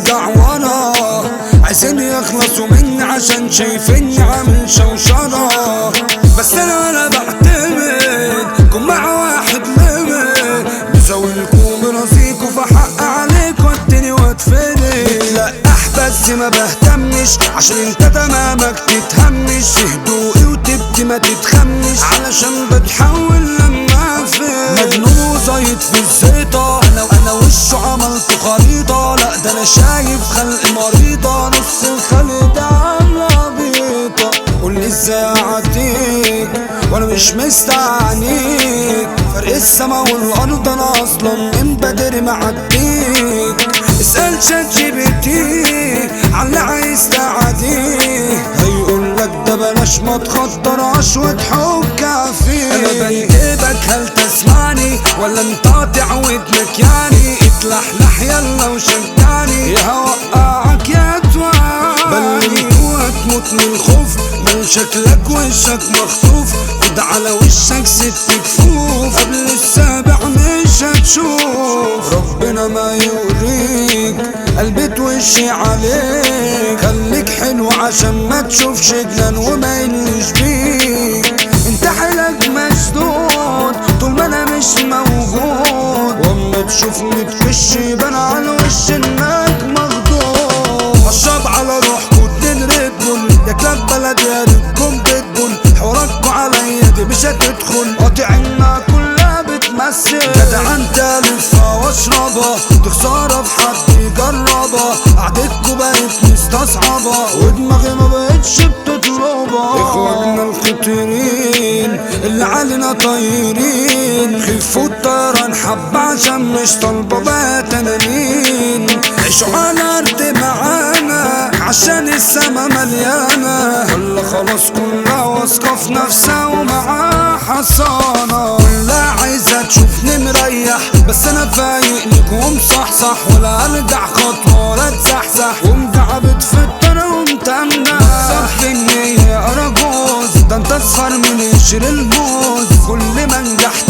ارجع ورا عايزين يخلصوا مني عشان شايفيني عامل شوشرة بس انا انا بعتمد كون مع واحد لمد بسويلكوا براسيكوا فحق عليك وديني واتفرد لا بس ما بهتمش عشان انت تمامك تتهمش في هدوئي وتبكي ما تتخمش علشان بتحول لما اقفل مجنون وزايد في الزيطة انا وانا وشه عملت خريطة لا ده انا شايف خلق مريضة نص الخلق ده عاملة بيضة قولي ازاي اعديك وانا مش مستعنيك فرق السما والارض انا اصلا من بدري معديك اسأل شات جي بي تي على عايز تعديه هيقول لك ده بلاش ما تخطرش وتحك فيه انا بنتبك هل تسمعني ولا انت قاطع ودنك يعني اتلحلح يلا وشجعني يا هوقعك يا تواني بل وهتموت من الخوف من شكلك وشك مخطوف خد على وشك ست كفوف قبل السابع مش هتشوف ربنا ما يوريك قلبت وشي عليك خليك حلو عشان ما تشوفش جنان وما يلش بيك انت حيلك مسدود طول ما انا مش موجود واما تشوفني تفش يبان على وش انك مخدود اشرب على روحكوا اتنين ريد بول يا كلاب بلد يا ريتكم بتبول حواراتكوا عليا دي مش هتدخل قاطع انها كلها بتمثل جدع انت لفها واشربها دي خسارة في حد يجربها قعدتكوا بقت مستصعبة ودماغي ما بقتش بتطلبها اخواننا الخطيرين اللي علينا طايرين خفوا الطيران حبة عشان مش طالبة بقى تنانين عيشوا على ارض معانا عشان السما مليانة ولا خلاص كلها واثقة في نفسها ومعاها حصانة كلها عايزة تشوفني مريح بس انا فايق ليك ومصحصح ولا ارجع خطوة ولا اتزحزح ومدعبت في الطريق ومتمنى صف النية اراجوز ده انت اصغر من قشر الموز كل ما نجحت